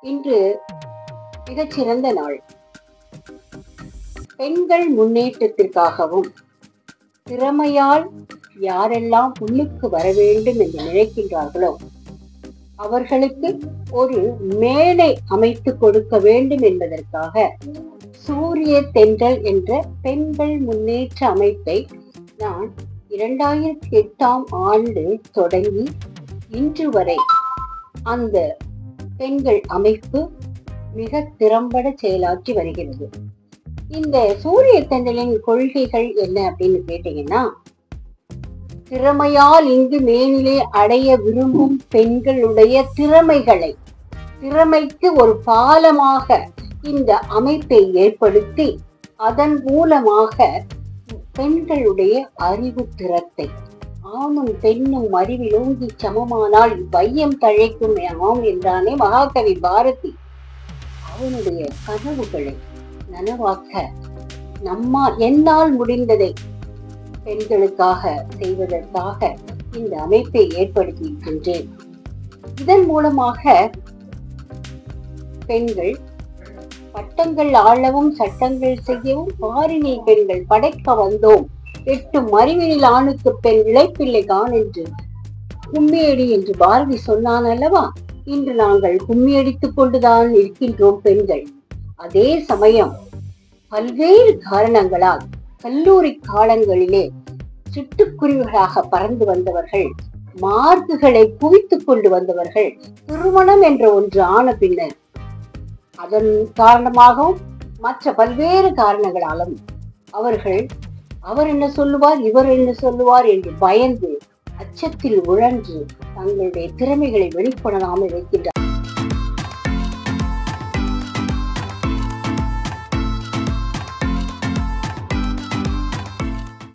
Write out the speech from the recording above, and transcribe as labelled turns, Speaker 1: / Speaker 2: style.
Speaker 1: இன்று மிகச்சிறந்த நாள் பெண்கள் முன்னேற்றத்திற்காகவும் திறமையால் யாரெல்லாம் முன்னுக்கு வர வேண்டும் என்று நினைக்கின்றார்களோ அவர்களுக்கு ஒரு மேடை அமைத்து கொடுக்க வேண்டும் என்பதற்காக சூரிய தென்றல் என்ற பெண்கள் முன்னேற்ற அமைப்பை நான் இரண்டாயிரத்தி எட்டாம் ஆண்டு தொடங்கி இன்று வரை அந்த பெண்கள் அமைப்பு மிக திறம்பட செயலாற்றி வருகிறது இந்த சூரிய தென்றலின் கொள்கைகள் என்ன அப்படின்னு கேட்டீங்கன்னா திறமையால் இங்கு மேனிலே அடைய விரும்பும் பெண்களுடைய திறமைகளை திறமைக்கு ஒரு பாலமாக இந்த அமைப்பை ஏற்படுத்தி அதன் மூலமாக பெண்களுடைய அறிவு திறத்தை ஆணும் பெண்ணும் அறிவிலோங்கி சமமானால் வையம் தழைக்கும் ஆம் என்றானே மகாகவி பாரதி அவனுடைய கனவுகளை நனவாக்க நம்மா என்னால் முடிந்ததை பெண்களுக்காக செய்வதற்காக இந்த அமைப்பை ஏற்படுத்தி இருக்கின்றேன் இதன் மூலமாக பெண்கள் பட்டங்கள் ஆளவும் சட்டங்கள் செய்யவும் பாரினில் பெண்கள் படைக்க வந்தோம் எட்டும் அறிவினில் ஆணுக்கு பெண் இழைப்பில்லை கான் என்று கும்மியடி என்று பாரதி சொன்னான் அல்லவா இன்று நாங்கள் கும்மியடித்துக் கொண்டுதான் இருக்கின்றோம் பெண்கள் அதே சமயம் பல்வேறு காரணங்களால் கல்லூரி காலங்களிலே சிட்டுக்குருவிகளாக பறந்து வந்தவர்கள் மார்க்குகளை குவித்துக் கொண்டு வந்தவர்கள் திருமணம் என்ற ஒன்று ஆன பின்னர் அதன் காரணமாகவும் மற்ற பல்வேறு காரணங்களாலும் அவர்கள் அவர் என்ன சொல்லுவார் இவர் என்ன சொல்லுவார் என்று பயந்து அச்சத்தில் உழன்று தங்களுடைய திறமைகளை வெளிப்படாமல் இருக்கின்றார்